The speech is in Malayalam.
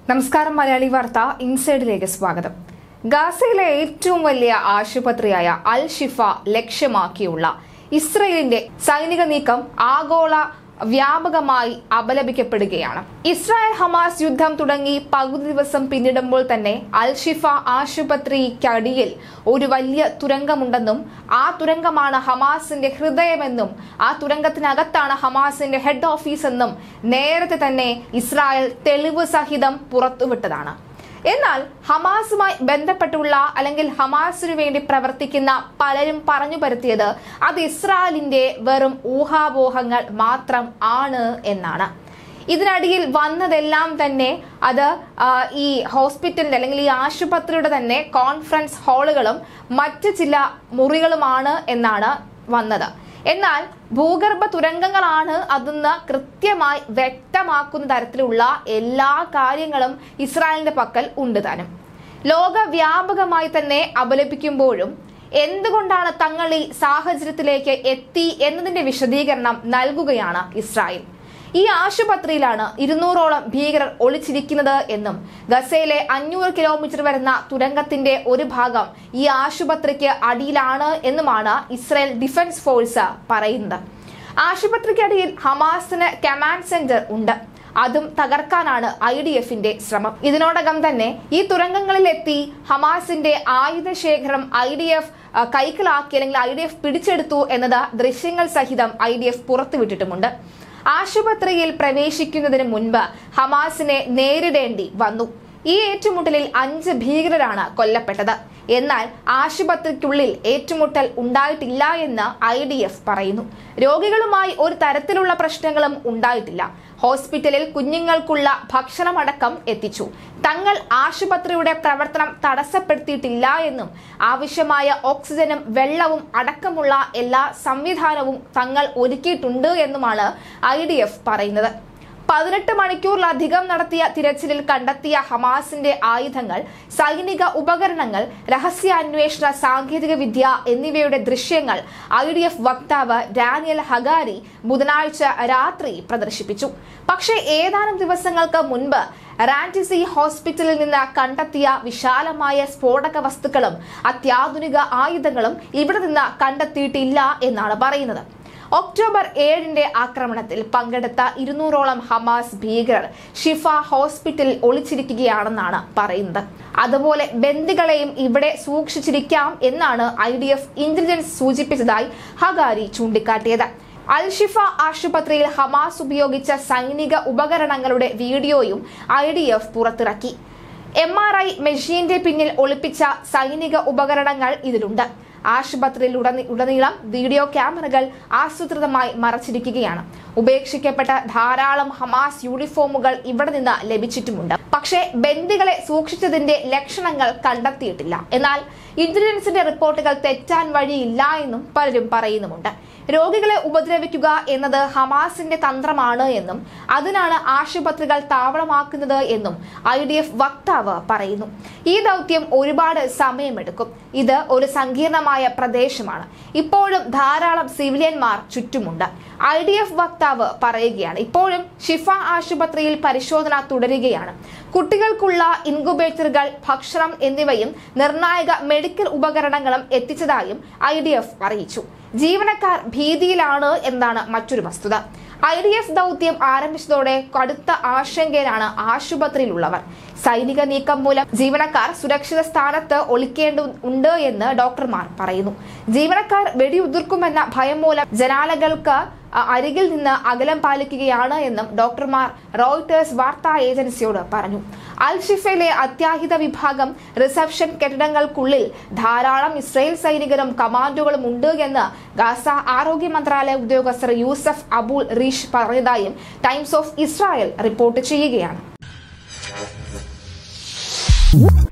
നമസ്കാരം മലയാളി വാർത്ത ഇൻസൈഡിലേക്ക് സ്വാഗതം ഗാസയിലെ ഏറ്റവും വലിയ ആശുപത്രിയായ അൽ ഷിഫ ലക്ഷ്യമാക്കിയുള്ള ഇസ്രയേലിന്റെ സൈനിക നീക്കം ആഗോള വ്യാപകമായി അപലപിക്കപ്പെടുകയാണ് ഇസ്രായേൽ ഹമാസ് യുദ്ധം തുടങ്ങി പകുതി ദിവസം പിന്നിടുമ്പോൾ തന്നെ അൽ ഷിഫ ആശുപത്രിക്കടിയിൽ ഒരു വലിയ തുരങ്കമുണ്ടെന്നും ആ തുരങ്കമാണ് ഹമാസിന്റെ ഹൃദയമെന്നും ആ തുരങ്കത്തിനകത്താണ് ഹമാസിന്റെ ഹെഡ് ഓഫീസ് എന്നും നേരത്തെ തന്നെ ഇസ്രായേൽ തെളിവ് സഹിതം പുറത്തുവിട്ടതാണ് എന്നാൽ ഹമാസുമായി ബന്ധപ്പെട്ടുള്ള അല്ലെങ്കിൽ ഹമാസിനു വേണ്ടി പ്രവർത്തിക്കുന്ന പലരും പറഞ്ഞു പരത്തിയത് അത് ഇസ്രായേലിന്റെ വെറും ഊഹാപോഹങ്ങൾ മാത്രം ആണ് എന്നാണ് ഇതിനടിയിൽ വന്നതെല്ലാം തന്നെ അത് ആ, ഈ ഹോസ്പിറ്റലിന്റെ അല്ലെങ്കിൽ ഈ ആശുപത്രിയുടെ തന്നെ കോൺഫറൻസ് ഹാളുകളും മറ്റ് ചില മുറികളുമാണ് എന്നാണ് വന്നത് എന്നാൽ ഭൂഗർഭ തുരങ്കങ്ങളാണ് അതെന്ന് കൃത്യമായി വ്യക്തമാക്കുന്ന തരത്തിലുള്ള എല്ലാ കാര്യങ്ങളും ഇസ്രായേലിന്റെ പക്കൽ ഉണ്ട് താനും ലോകവ്യാപകമായി തന്നെ അപലപിക്കുമ്പോഴും എന്തുകൊണ്ടാണ് തങ്ങൾ ഈ സാഹചര്യത്തിലേക്ക് എത്തി എന്നതിന്റെ വിശദീകരണം നൽകുകയാണ് ഇസ്രായേൽ ഈ ആശുപത്രിയിലാണ് ഇരുന്നൂറോളം ഭീകരർ ഒളിച്ചിരിക്കുന്നത് എന്നും ഗസയിലെ അഞ്ഞൂറ് കിലോമീറ്റർ വരുന്ന തുരങ്കത്തിന്റെ ഒരു ഭാഗം ഈ ആശുപത്രിക്ക് അടിയിലാണ് എന്നുമാണ് ഇസ്രായേൽ ഡിഫൻസ് ഫോഴ്സ് പറയുന്നത് ആശുപത്രിക്കടിയിൽ ഹമാസിന് കമാൻഡ് സെന്റർ ഉണ്ട് അതും തകർക്കാനാണ് ഐ ഡി എഫിന്റെ ശ്രമം ഇതിനോടകം തന്നെ ഈ തുരങ്കങ്ങളിലെത്തി ഹമാസിന്റെ ആയുധ ശേഖരം ഐ ഡി എഫ് കൈക്കലാക്കി അല്ലെങ്കിൽ ഐ ഡി എഫ് പിടിച്ചെടുത്തു എന്നത് ദൃശ്യങ്ങൾ സഹിതം ഐ ഡി എഫ് പുറത്തുവിട്ടിട്ടുമുണ്ട് ആശുപത്രിയിൽ പ്രവേശിക്കുന്നതിന് മുൻപ് ഹമാസിനെ നേരിടേണ്ടി വന്നു ഈ ഏറ്റുമുട്ടലിൽ അഞ്ച് ഭീകരരാണ് കൊല്ലപ്പെട്ടത് എന്നാൽ ആശുപത്രിക്കുള്ളിൽ ഏറ്റുമുട്ടൽ ഉണ്ടായിട്ടില്ല എന്ന് ഐ ഡി എഫ് പറയുന്നു രോഗികളുമായി ഒരു തരത്തിലുള്ള പ്രശ്നങ്ങളും ഉണ്ടായിട്ടില്ല ഹോസ്പിറ്റലിൽ കുഞ്ഞുങ്ങൾക്കുള്ള ഭക്ഷണമടക്കം എത്തിച്ചു തങ്ങൾ ആശുപത്രിയുടെ പ്രവർത്തനം തടസ്സപ്പെടുത്തിയിട്ടില്ല എന്നും ആവശ്യമായ ഓക്സിജനും വെള്ളവും അടക്കമുള്ള എല്ലാ സംവിധാനവും തങ്ങൾ ഒരുക്കിയിട്ടുണ്ട് എന്നുമാണ് ഐ പറയുന്നത് പതിനെട്ട് മണിക്കൂറിലധികം നടത്തിയ തിരച്ചിലിൽ കണ്ടെത്തിയ ഹമാസിന്റെ ആയുധങ്ങൾ സൈനിക ഉപകരണങ്ങൾ രഹസ്യാന്വേഷണ സാങ്കേതിക വിദ്യ എന്നിവയുടെ ദൃശ്യങ്ങൾ ഐ ഡി എഫ് വക്താവ് ഡാനിയൽ ഹഗാരി ബുധനാഴ്ച രാത്രി പ്രദർശിപ്പിച്ചു പക്ഷേ ഏതാനും ദിവസങ്ങൾക്ക് മുൻപ് റാൻറ്റിസി ഹോസ്പിറ്റലിൽ നിന്ന് കണ്ടെത്തിയ വിശാലമായ സ്ഫോടക വസ്തുക്കളും അത്യാധുനിക ആയുധങ്ങളും ഇവിടെ നിന്ന് കണ്ടെത്തിയിട്ടില്ല എന്നാണ് പറയുന്നത് ഒക്ടോബർ ഏഴിന്റെ ആക്രമണത്തിൽ പങ്കെടുത്ത ഇരുന്നൂറോളം ഹമാസ് ഭീകരർ ഷിഫ ഹോസ്പിറ്റലിൽ ഒളിച്ചിരിക്കുകയാണെന്നാണ് പറയുന്നത് അതുപോലെ ബന്ദികളെയും ഇവിടെ സൂക്ഷിച്ചിരിക്കാം എന്നാണ് ഐ ഡി എഫ് ഇന്റലിജൻസ് സൂചിപ്പിച്ചതായി ഹഗാരി ചൂണ്ടിക്കാട്ടിയത് അൽ ഷിഫ ആശുപത്രിയിൽ ഹമാസ് ഉപയോഗിച്ച സൈനിക ഉപകരണങ്ങളുടെ വീഡിയോയും ഐ ഡി എഫ് പുറത്തിറക്കി എം ആർ ഐ മെഷീന്റെ പിന്നിൽ ഒളിപ്പിച്ച സൈനിക ഉപകരണങ്ങൾ ഇതിലുണ്ട് ആശുപത്രിയിൽ ഉടനി- ഉടനീളം വീഡിയോ ക്യാമറകൾ ആസൂത്രിതമായി മറച്ചിരിക്കുകയാണ് ഉപേക്ഷിക്കപ്പെട്ട ധാരാളം ഹമാസ് യൂണിഫോമുകൾ ഇവിടെ നിന്ന് ലഭിച്ചിട്ടുമുണ്ട് പക്ഷേ ബന്ദികളെ സൂക്ഷിച്ചതിന്റെ ലക്ഷണങ്ങൾ കണ്ടെത്തിയിട്ടില്ല എന്നാൽ ഇന്റലിജൻസിന്റെ റിപ്പോർട്ടുകൾ തെറ്റാൻ വഴിയില്ല എന്നും പലരും പറയുന്നുമുണ്ട് രോഗികളെ ഉപദ്രവിക്കുക എന്നത് ഹമാസിന്റെ തന്ത്രമാണ് എന്നും അതിനാണ് ആശുപത്രികൾ താവളമാക്കുന്നത് എന്നും ഐ ഡി എഫ് വക്താവ് പറയുന്നു ഈ ദൗത്യം ഒരുപാട് സമയമെടുക്കും ഇത് ഒരു സങ്കീർണമായ പ്രദേശമാണ് ഇപ്പോഴും ധാരാളം സിവിലിയന്മാർ ചുറ്റുമുണ്ട് ഐ ഡി എഫ് വക്താവ് പറയുകയാണ് ഇപ്പോഴും ഷിഫ ആശുപത്രിയിൽ പരിശോധന തുടരുകയാണ് കുട്ടികൾക്കുള്ള ഇൻകുബേറ്ററുകൾ ഭക്ഷണം എന്നിവയും നിർണായക മെഡിക്കൽ ഉപകരണങ്ങളും എത്തിച്ചതായും ഐ ഡി എഫ് അറിയിച്ചു ജീവനക്കാർ ഭീതിയിലാണ് എന്നാണ് മറ്റൊരു വസ്തുത ഐ ഡി എഫ് ദൗത്യം ആരംഭിച്ചതോടെ കടുത്ത ആശങ്കയിലാണ് ആശുപത്രിയിലുള്ളവർ സൈനിക നീക്കം മൂലം ജീവനക്കാർ സുരക്ഷിത സ്ഥാനത്ത് ഒളിക്കേണ്ട ഉണ്ട് എന്ന് ഡോക്ടർമാർ പറയുന്നു ജീവനക്കാർ വെടിയുതിർക്കുമെന്ന ഭയം മൂലം ജനാലകൾക്ക് അ- അരികിൽ നിന്ന് അകലം പാലിക്കുകയാണ് എന്നും ഡോക്ടർമാർ റോയിട്ടേഴ്സ് വാർത്താ ഏജൻസിയോട് പറഞ്ഞു അൽ ഷിഫയിലെ അത്യാഹിത വിഭാഗം റിസപ്ഷൻ കെട്ടിടങ്ങൾക്കുള്ളിൽ ധാരാളം ഇസ്രായേൽ സൈനികരും കമാൻഡോകളും ഉണ്ട് എന്ന് ഗാസ ആരോഗ്യ മന്ത്രാലയ ഉദ്യോഗസ്ഥർ യൂസഫ് അബുൾ റീഷ് പറഞ്ഞതായും ടൈംസ് ഓഫ് ഇസ്രായേൽ റിപ്പോർട്ട് ചെയ്യുകയാണ്